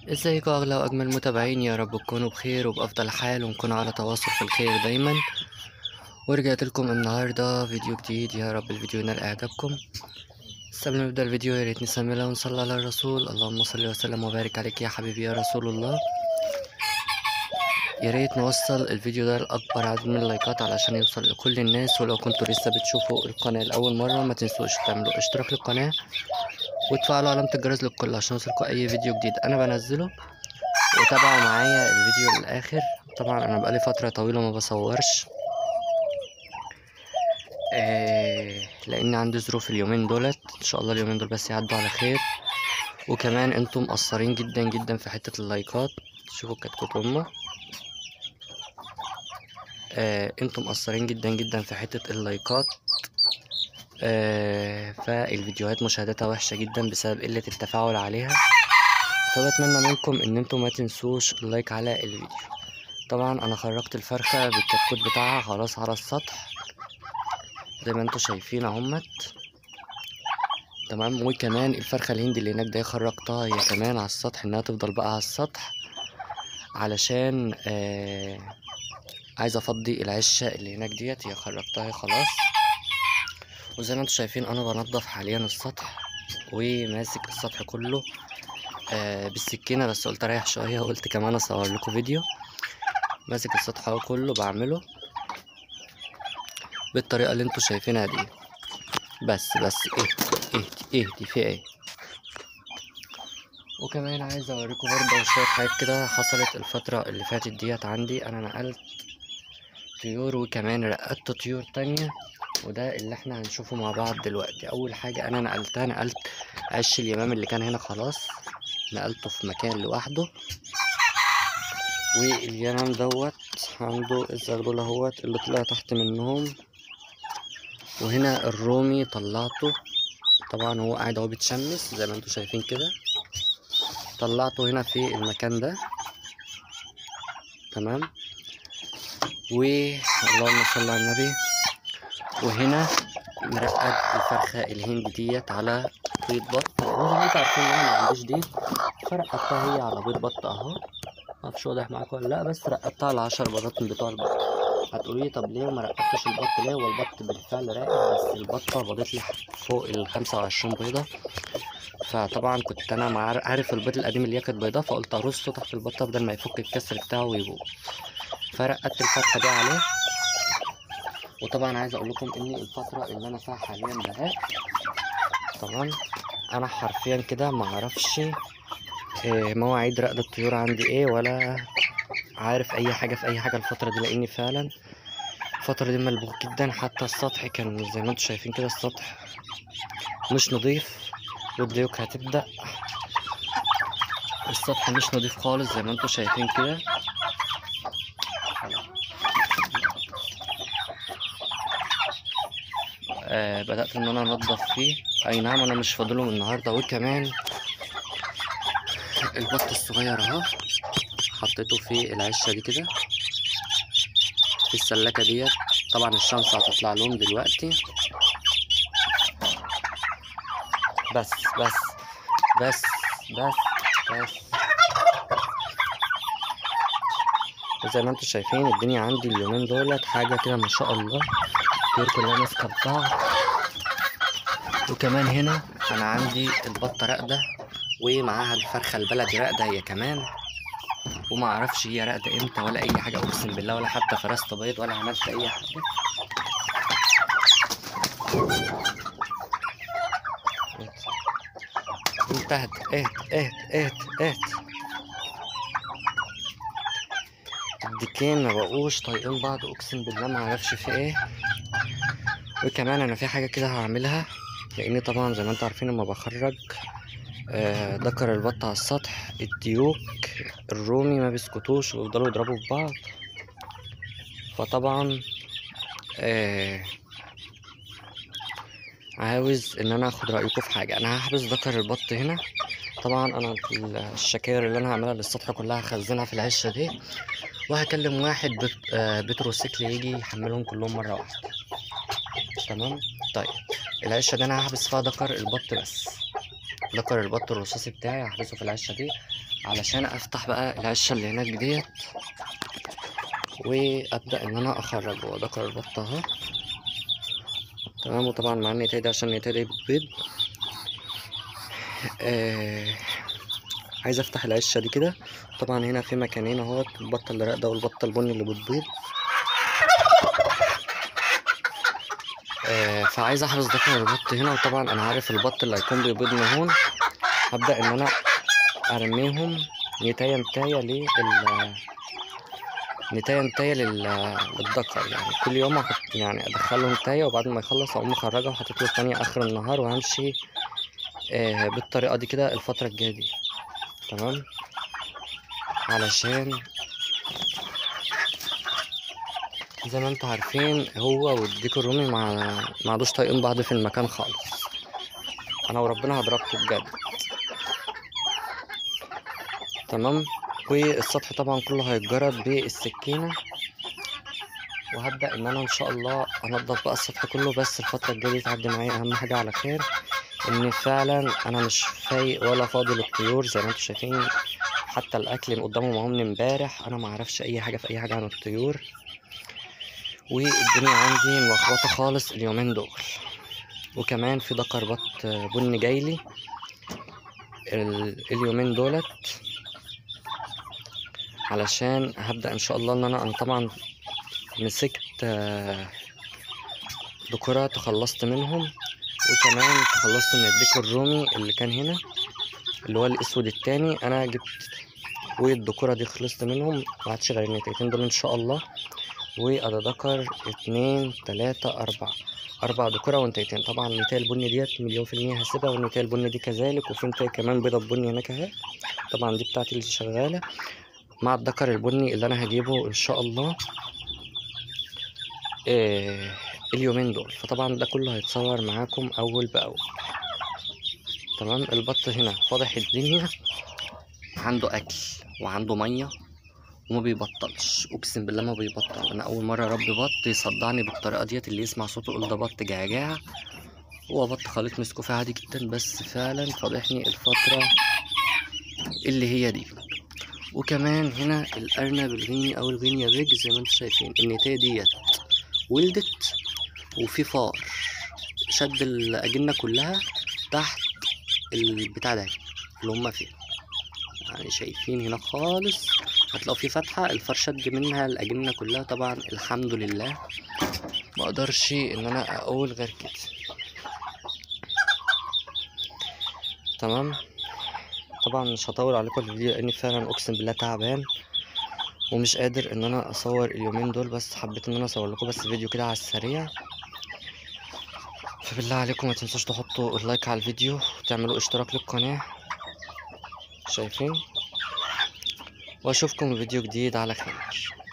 ازيكم اغلى واجمل متابعين يا رب تكونوا بخير وبافضل حال ونكون على تواصل في الخير دايما ورجعت لكم النهارده فيديو جديد يا رب الفيديو ينال اعجابكم بس قبل ما نبدا الفيديو يا ريت نسمي الله ونصلي على الرسول اللهم صل وسلم وبارك عليك يا حبيبي يا رسول الله يا ريت نوصل الفيديو ده لاكبر عدد من اللايكات علشان يوصل لكل الناس ولو كنتوا لسه بتشوفوا القناه لاول مره ما تنسوش تعملوا اشتراك للقناه وتفعلوا علامة الجرس للكل عشان يوصلكم أي فيديو جديد أنا بنزله وتابعوا معايا الفيديو للآخر طبعا أنا بقالي فترة طويلة ما بصورش آه لأن عندي ظروف اليومين دولت إن شاء الله اليومين دول بس يعدوا على خير وكمان انتم مقصرين جدا جدا في حتة اللايكات شوفوا كتكوت أمه آه انتم مقصرين جدا جدا في حتة اللايكات آه فالفيديوهات مشاهدتها وحشة جدا بسبب قلة التفاعل عليها فبتمنى منكم ان انتم ما تنسوش اللايك على الفيديو طبعا انا خرجت الفرخة بالكتكوت بتاعها خلاص على السطح زي ما انتم شايفين اهمت تمام وكمان الفرخة الهندي اللي هناك دي خرجتها هي كمان على السطح انها تفضل بقى على السطح علشان آه عايز افضي العشة اللي هناك ديت هي خرجتها خلاص وزي ما انتم شايفين انا بنضف حاليا السطح وماسك السطح كله آه بالسكينه بس قلت اريح شويه وقلت كمان اصور لكم فيديو ماسك السطح اهو كله بعمله بالطريقه اللي انتم شايفينها دي بس بس ايه ايه ايه دي في ايه وكمان عايز اوريكم برضه شويه حاجات كده حصلت الفتره اللي فاتت ديت عندي انا نقلت طيور وكمان رقدت طيور تانية وده اللي احنا هنشوفه مع بعض دلوقتي اول حاجة انا نقلتها نقلت عش اليمام اللي كان هنا خلاص نقلته في مكان لوحده واليمام دوت عنده الزغلول اهوت اللي طلع تحت منهم وهنا الرومي طلعته طبعا هو قاعد اهو بيتشمس زي ما انتم شايفين كده طلعته هنا في المكان ده تمام واللهم صل على النبي وهنا مرقد الفرخة الهندي ديت على بيض بط وزي ما انتوا عارفين ان انا ما عنديش دي فرقدتها هي على بيض بط اهو معرفش واضح معاكم ولا لا بس رقدتها على عشر بيضات من بتوع البط هتقولوا لي طب ليه ما رقدتش البط ليه هو البط بالفعل راقد بس البطة بيضت لي فوق ال 25 بيضة فطبعا كنت انا مع عارف البيض القديم اللي هي كانت بيضاء فقلت ارصه تحت البطة بدل ما يفك الكسر بتاعه ويبوظ فرقدت الفتحة دي عليه وطبعا عايز اقول لكم ان الفتره اللي انا فيها حاليا ده طبعا انا حرفيا كده ما اعرفش مواعيد رقد الطيور عندي ايه ولا عارف اي حاجه في اي حاجه الفتره دي لاني فعلا الفتره دي ملبوخ جدا حتى السطح كان زي ما انتم شايفين كده السطح مش نظيف والديوك هتبدا السطح مش نظيف خالص زي ما انتم شايفين كده آه بدأت إن أنا أنضف فيه أي نعم أنا مش فاضلهم النهاردة وكمان البط الصغير أهو حطيته في العشة دي كده في السلكة ديت طبعا الشمس هتطلع لهم دلوقتي بس بس بس بس بس زي ما انتم شايفين الدنيا عندي اليومين دولت حاجة كده ما شاء الله الطيور كلها ماسكة ببعض وكمان هنا أنا عندي البطة راقدة ومعاها الفرخة البلدي راقدة هي كمان وما اعرفش هي راقدة امتى ولا أي حاجة أقسم بالله ولا حتى فرست بيض ولا عملت أي حاجة انتهت اهت اهت اهت اهت الديكين ما بقوش طايقين بعض اقسم بالله ما اعرفش في ايه وكمان انا في حاجه كده هعملها لاني طبعا زي ما انتوا عارفين لما بخرج آه ذكر البط على السطح الديوك الرومي ما بيسكتوش ويفضلوا يضربوا في بعض فطبعا آه عاوز ان انا اخد رايكم في حاجه انا هحبس ذكر البط هنا طبعا انا الشكاير اللي انا هعملها للسطح كلها هخزنها في العشه دي وهكلم واحد بت... آه بتروسيكل يجي يحملهم كلهم مره واحده تمام طيب العشه دي انا هحبس فيها ذكر البط بس ذكر البط الرصاصي بتاعي هحبسه في العشه دي علشان افتح بقى العشه اللي هناك ديت وابدا ان انا اخرج هو ذكر البط اهو تمام وطبعا مع النتاية دي عشان النتاية دي بتبيض آه عايز افتح العشه دي كده طبعا هنا في مكانين اهوت البطه اللي راقده والبطه البني اللي بتبيض آه فعايز احرز ذكر البط هنا وطبعا انا عارف البط اللي هيكون بيبيض من هون هبدا ان انا ارميهم نتاية نتاية لل نتاية نتاية لل... للذكر يعني كل يوم أحط يعني أدخله نتاية وبعد ما يخلص أقوم مخرجها وحاطط له التانية آخر النهار وهمشي آه بالطريقة دي كده الفترة الجاية دي تمام علشان زي ما انتوا عارفين هو والديك الرومي مع ما عادوش طايقين بعض في المكان خالص انا وربنا هضربكم بجد تمام والسطح طبعا كله هيتجرد بالسكينة وهبدأ ان انا ان شاء الله انضف بقى السطح كله بس الفترة الجاية دي تعدي معايا اهم حاجة على خير ان فعلا انا مش فايق ولا فاضي للطيور زي ما انتوا شايفين حتى الاكل اللي قدامهم اهو من امبارح انا ما اعرفش اي حاجة في اي حاجة عن الطيور والدنيا عندي ملخبطة خالص اليومين دول وكمان في دكر بط بني جايلي ال- اليومين دولت علشان هبدأ ان شاء الله ان انا انا طبعا مسكت آه، ذكورة تخلصت منهم وكمان تخلصت من الديك الرومي اللي كان هنا اللي هو الاسود التاني انا جبت والذكورة دي خلصت منهم معادش غير النتايتين دول ان شاء الله وأدا ذكر اتنين تلاتة أربعة أربع ذكورة ونتايتين طبعا النتاية البني ديت مليون في المية هسيبها والنتاية البني دي كذلك وفي نتاية كمان بيضة بني هناك اهي طبعا دي بتاعتي اللي شغالة مع الذكر البني اللي أنا هجيبه إن شاء الله إيه اليومين دول فطبعا ده كله هيتصور معاكم أول بأول تمام البط هنا فاضح الدنيا عنده أكل وعنده مية وما بيبطلش اقسم بالله ما بيبطل انا اول مره اربي بط يصدعني بالطريقه ديت اللي يسمع صوته يقول ده بط جعجاع هو بط خليط مسكه فيه عادي جدا بس فعلا فضحني الفتره اللي هي دي وكمان هنا الارنب الغيني او الغينيا بيج زي ما انتم شايفين النتايه ديت ولدت وفي فار شد الاجنه كلها تحت البتاع ده اللي هما فيه يعني شايفين هنا خالص هتلاقوا في فتحة الفار شد منها الأجنة كلها طبعا الحمد لله مقدرش إن أنا أقول غير كده تمام طبعا مش هطول عليكم الفيديو لأني فعلا أقسم بالله تعبان ومش قادر إن أنا أصور اليومين دول بس حبيت إن أنا أصور لكم بس فيديو كده على السريع فبالله عليكم ما تنسوش تحطوا اللايك على الفيديو وتعملوا اشتراك للقناة شايفين واشوفكم في فيديو جديد على خير